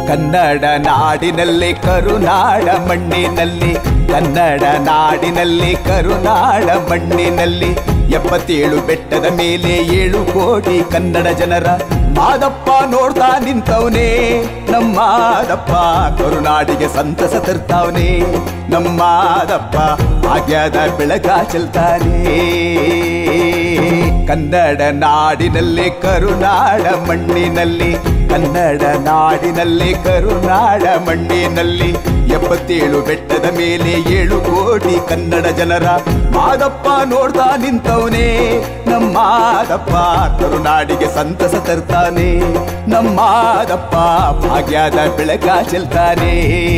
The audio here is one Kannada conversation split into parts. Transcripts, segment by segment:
ಕನ್ನಡ ನಾಡಿನಲ್ಲಿ ಕರುನಾಡ ಮಣ್ಣಿನಲ್ಲಿ ಕನ್ನಡ ನಾಡಿನಲ್ಲಿ ಕರುನಾಡ ಮಣ್ಣಿನಲ್ಲಿ ಎಪ್ಪತ್ತೇಳು ಬೆಟ್ಟದ ಮೇಲೆ ಏಳು ಕೋಟಿ ಕನ್ನಡ ಜನರ ಮಾದಪ್ಪ ನೋಡ್ತಾ ನಿಂತವನೇ ನಮ್ಮ ಮಾದಪ್ಪ ಕರುನಾಡಿಗೆ ಸಂತಸ ತರ್ತಾವನೆ ನಮ್ಮ ಮಾದಪ್ಪ ಭಾಗ್ಯದ ಬೆಳಕ ಚೆಲ್ತಾನೆ ಕನ್ನಡ ನಾಡಿನಲ್ಲಿ ಕರುನಾಡ ಮಣ್ಣಿನಲ್ಲಿ ಕನ್ನಡ ನಾಡಿನಲ್ಲಿ ಕರುನಾಡ ಮಣ್ಣಿನಲ್ಲಿ ಎಪ್ಪತ್ತೇಳು ಬೆಟ್ಟದ ಮೇಲೆ ಏಳು ಕೋಟಿ ಕನ್ನಡ ಜನರ ಮಾದಪ್ಪ ನೋಡ್ತಾ ನಿಂತವನೇ ನಮ್ಮ ಮಾದಪ್ಪ ಕರುನಾಡಿಗೆ ಸಂತಸ ತರ್ತಾನೆ ನಮ್ಮ ಮಾದಪ್ಪ ಭಾಗ್ಯದ ಬೆಳಕ ಚೆಲ್ತಾನೆ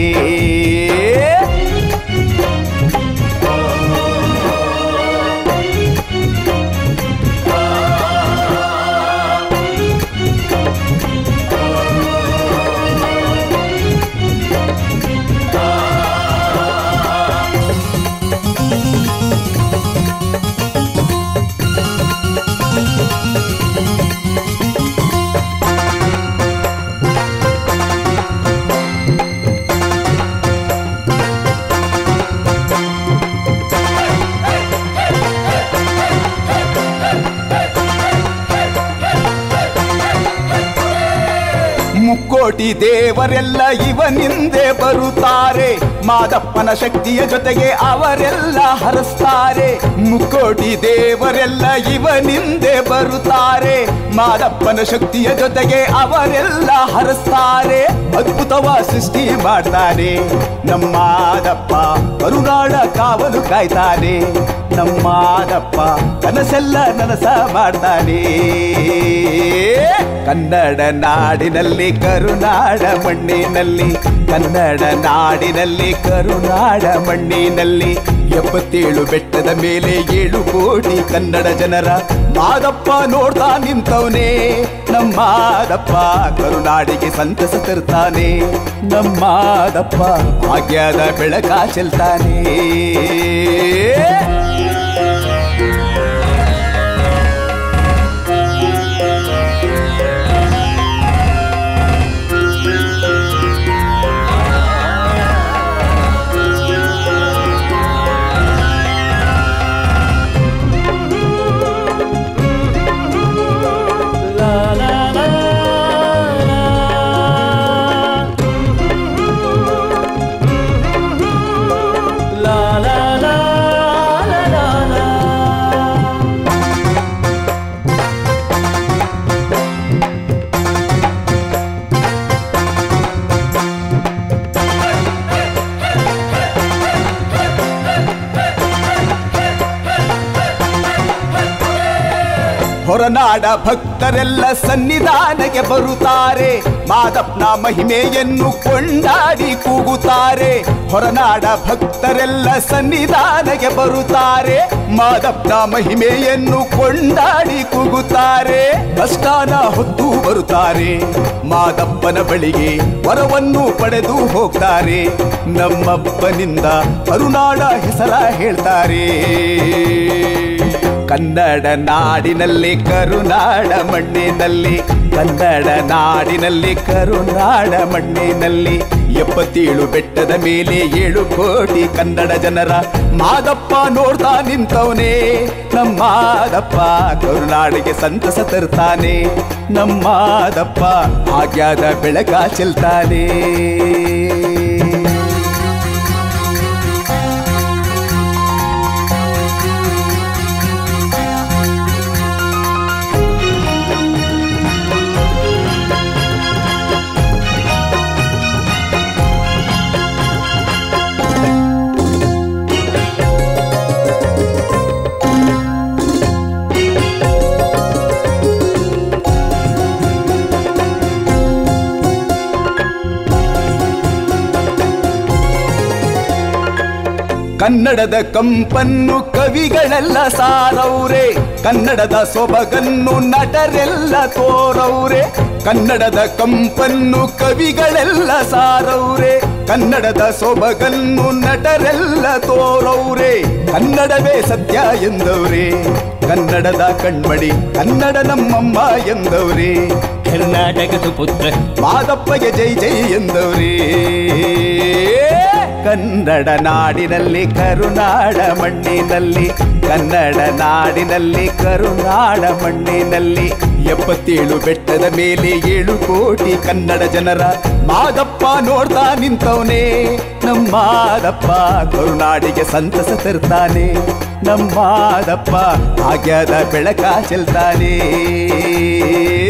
ಮುಕ್ಕೋಟಿ ದೇವರೆಲ್ಲ ಇವನಿಂದೆ ಬರುತ್ತಾರೆ ಮಾದಪ್ಪನ ಶಕ್ತಿಯ ಜೊತೆಗೆ ಅವರೆಲ್ಲ ಹರಸ್ತಾರೆ ಮುಕ್ಕೋಟಿ ದೇವರೆಲ್ಲ ಇವನಿಂದೆ ಬರುತ್ತಾರೆ ಮಾದಪ್ಪನ ಶಕ್ತಿಯ ಜೊತೆಗೆ ಅವರೆಲ್ಲ ಹರಸ್ತಾರೆ ಅದ್ಭುತವ ಸೃಷ್ಟಿ ಮಾಡ್ತಾನೆ ನಮ್ಮ ಮಾದಪ್ಪ ಕರುನಾಡ ಕಾವಲು ಕಾಯ್ತಾನೆ ನಮ್ಮ ಮಾದಪ್ಪ ಕನಸೆಲ್ಲ ನನಸ ಮಾಡ್ತಾನೆ ಕನ್ನಡ ನಾಡಿನಲ್ಲಿ ಕರುನಾಡ ಮಣ್ಣಿನಲ್ಲಿ ಕನ್ನಡ ನಾಡಿನಲ್ಲಿ ಕರುನಾಡ ಮಣ್ಣಿನಲ್ಲಿ ಎಪ್ಪತ್ತೇಳು ಬೆಟ್ಟದ ಮೇಲೆ ಏಳು ಕೋಟಿ ಕನ್ನಡ ಜನರ ಮಾದಪ್ಪ ನೋಡ್ತಾ ನಿಂತವನೇ ನಮ್ಮ ಮಾದಪ್ಪ ಕರುನಾಡಿಗೆ ಸಂತಸ ತರ್ತಾನೆ ನಮ್ಮ ಮಾದಪ್ಪ ಭಾಗ್ಯದ ಬೆಳಕ ಚೆಲ್ತಾನೆ ಹೊರನಾಡ ಭಕ್ತರೆಲ್ಲ ಸನ್ನಿಧಾನಕ್ಕೆ ಬರುತ್ತಾರೆ ಮಾದಪ್ಪನ ಮಹಿಮೆಯನ್ನು ಕೊಂಡಾಡಿ ಕೂಗುತ್ತಾರೆ ಹೊರನಾಡ ಭಕ್ತರೆಲ್ಲ ಸನ್ನಿಧಾನಕ್ಕೆ ಬರುತ್ತಾರೆ ಮಾದಪ್ಪನ ಮಹಿಮೆಯನ್ನು ಕೊಂಡಾಡಿ ಕೂಗುತ್ತಾರೆ ಕಷ್ಟಾನ ಹೊತ್ತು ಬರುತ್ತಾರೆ ಮಾದಪ್ಪನ ಬಳಿಗೆ ವರವನ್ನು ಪಡೆದು ಹೋಗ್ತಾರೆ ನಮ್ಮಪ್ಪನಿಂದ ಕರುನಾಡ ಹೆಸರ ಹೇಳ್ತಾರೆ ಕನ್ನಡ ನಾಡಿನಲ್ಲಿ ಕರುನಾಡ ಮಣ್ಣಿನಲ್ಲಿ ಕನ್ನಡ ನಾಡಿನಲ್ಲಿ ಕರುನಾಡ ಮಣ್ಣಿನಲ್ಲಿ ಎಪ್ಪತ್ತೇಳು ಬೆಟ್ಟದ ಮೇಲೆ ಏಳು ಕೋಟಿ ಕನ್ನಡ ಜನರ ಮಾದಪ್ಪ ನೋಡ್ತಾ ನಿಂತವನೇ ನಮ್ಮ ಮಾದಪ್ಪ ಕರುನಾಡಿಗೆ ಸಂತಸ ತರ್ತಾನೆ ನಮ್ಮ ಮಾದಪ್ಪ ಭಾಗ್ಯದ ಬೆಳಕ ಚೆಲ್ತಾನೆ ಕನ್ನಡದ ಕಂಪನ್ನು ಕವಿಗಳೆಲ್ಲ ಸಾರವ್ರೆ ಕನ್ನಡದ ಸೊಬಗನ್ನು ನಟರೆಲ್ಲ ತೋರವ್ರೆ ಕನ್ನಡದ ಕಂಪನ್ನು ಕವಿಗಳೆಲ್ಲ ಸಾರವ್ರೆ ಕನ್ನಡದ ಸೊಬಗನ್ನು ನಟರೆಲ್ಲ ತೋರವ್ರೆ ಕನ್ನಡವೇ ಸತ್ಯ ಎಂದವ್ರೆ ಕನ್ನಡದ ಕಣ್ಮಡಿ ಕನ್ನಡ ನಮ್ಮಮ್ಮ ಎಂದವ್ರೆ ಕರ್ನಾಟಕ ಸುಪುತ್ರ ಮಾದಪ್ಪಗೆ ಜೈ ಜೈ ಎಂದವ್ರೇ ಕನ್ನಡ ನಾಡಿನಲ್ಲಿ ಕರುನಾಡ ಮಣ್ಣಿನಲ್ಲಿ ಕನ್ನಡ ನಾಡಿನಲ್ಲಿ ಕರುನಾಡ ಮಣ್ಣಿನಲ್ಲಿ ಎಪ್ಪತ್ತೇಳು ಬೆಟ್ಟದ ಮೇಲೆ ಏಳು ಕೋಟಿ ಕನ್ನಡ ಜನರ ಮಾದಪ್ಪ ನೋಡ್ತಾ ನಿಂತವನೇ ನಮ್ಮ ಮಾದಪ್ಪ ಕರುನಾಡಿಗೆ ಸಂತಸ ತರ್ತಾನೆ ನಮ್ಮ ಮಾದಪ್ಪ ಭಾಗ್ಯದ ಬೆಳಕ ಚೆಲ್ತಾನೆ